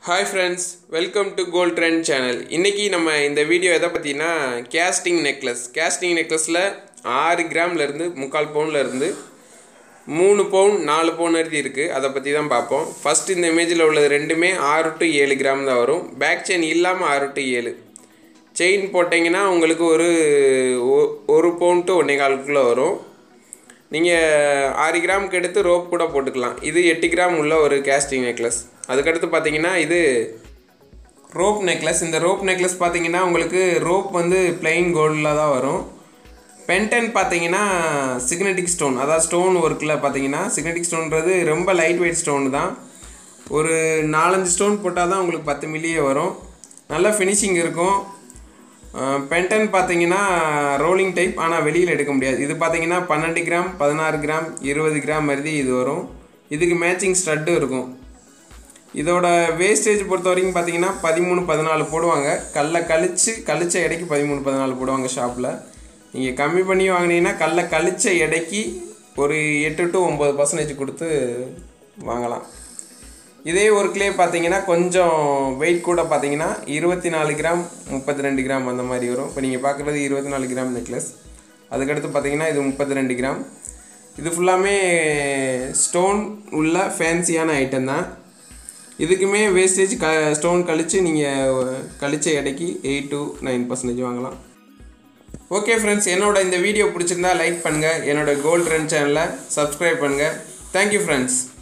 hi friends welcome to gold trend channel இன்றைக்கி நம்ம இந்த வீடியோ எதை பற்றினா கேஸ்டிங் நெக்லஸ் கேஸ்டிங் நெக்லஸில் ஆறு கிராம்லேருந்து முக்கால் பவுன்லேருந்து மூணு பவுன் நாலு பவுன் வரைக்கும் இருக்குது அதை பற்றி தான் பார்ப்போம் ஃபஸ்ட் இந்த இமேஜில் உள்ளது ரெண்டுமே ஆறு டு ஏழு கிராம் தான் வரும் பேக் செயின் இல்லாமல் ஆறு டு ஏழு செயின் போட்டிங்கன்னா உங்களுக்கு ஒரு ஒ- ஒரு பவுன் டு ஒன்றே காலுக்குள்ளே வரும் நீங்கள் ஆறு கிராமுக்கு எடுத்து ரோப் கூட போட்டுக்கலாம் இது எட்டு கிராம் உள்ள ஒரு கேஸ்டிங் நெக்லஸ் அதுக்கடுத்து பார்த்தீங்கன்னா இது ரோப் நெக்லஸ் இந்த ரோப் நெக்லஸ் பார்த்தீங்கன்னா உங்களுக்கு ரோப் வந்து பிளெயின் கோல்டில் தான் வரும் பென்டன் பார்த்தீங்கன்னா சிக்னட்டிக் ஸ்டோன் அதாவது ஸ்டோன் ஒர்க்கில் பார்த்தீங்கன்னா சிக்னட்டிக் ஸ்டோன்றது ரொம்ப லைட் வெயிட் ஸ்டோன் தான் ஒரு நாலஞ்சு ஸ்டோன் போட்டால் தான் உங்களுக்கு பத்து மில்லியே வரும் நல்ல ஃபினிஷிங் இருக்கும் பென்டன் பார்த்தீங்கன்னா ரோலிங் டைப் ஆனால் வெளியில் எடுக்க முடியாது இது பார்த்தீங்கன்னா பன்னெண்டு கிராம் பதினாறு கிராம் இருபது கிராம் மாதிரி இது வரும் இதுக்கு மேட்சிங் ஸ்டட்டும் இருக்கும் இதோட வேஸ்டேஜ் பொறுத்த வரைக்கும் பார்த்தீங்கன்னா பதிமூணு பதினாலு போடுவாங்க கல்லை கழிச்சு கழிச்ச எடைக்கு பதிமூணு பதினாலு போடுவாங்க ஷாப்பில் நீங்கள் கம்மி பண்ணி வாங்கினீங்கன்னா கல்லை கழிச்ச எடைக்கு ஒரு எட்டு டு ஒம்பது பர்சன்டேஜ் கொடுத்து வாங்கலாம் இதே ஒர்க்லேயே பார்த்தீங்கன்னா கொஞ்சம் வெயிட் கூட பார்த்தீங்கன்னா இருபத்தி நாலு கிராம் முப்பத்தி ரெண்டு கிராம் அந்த மாதிரி வரும் இப்போ நீங்கள் பார்க்குறது இருபத்தி நாலு கிராம் நெக்லஸ் அதுக்கடுத்து பார்த்தீங்கன்னா இது முப்பத்தி ரெண்டு கிராம் இது ஃபுல்லாமே ஸ்டோன் உள்ள ஃபேன்சியான ஐட்டம் தான் இதுக்குமே வேஸ்டேஜ் க ஸ்டோன் கழித்து நீங்கள் கழிச்ச எடைக்கு எயிட் டு நைன் பர்சன்டேஜ் வாங்கலாம் ஓகே ஃப்ரெண்ட்ஸ் என்னோட இந்த வீடியோ பிடிச்சிருந்தா லைக் பண்ணுங்கள் என்னோட கோல்ட் ட்ரெண்ட் சேனலை சப்ஸ்கிரைப் பண்ணுங்கள் தேங்க்யூ ஃப்ரெண்ட்ஸ்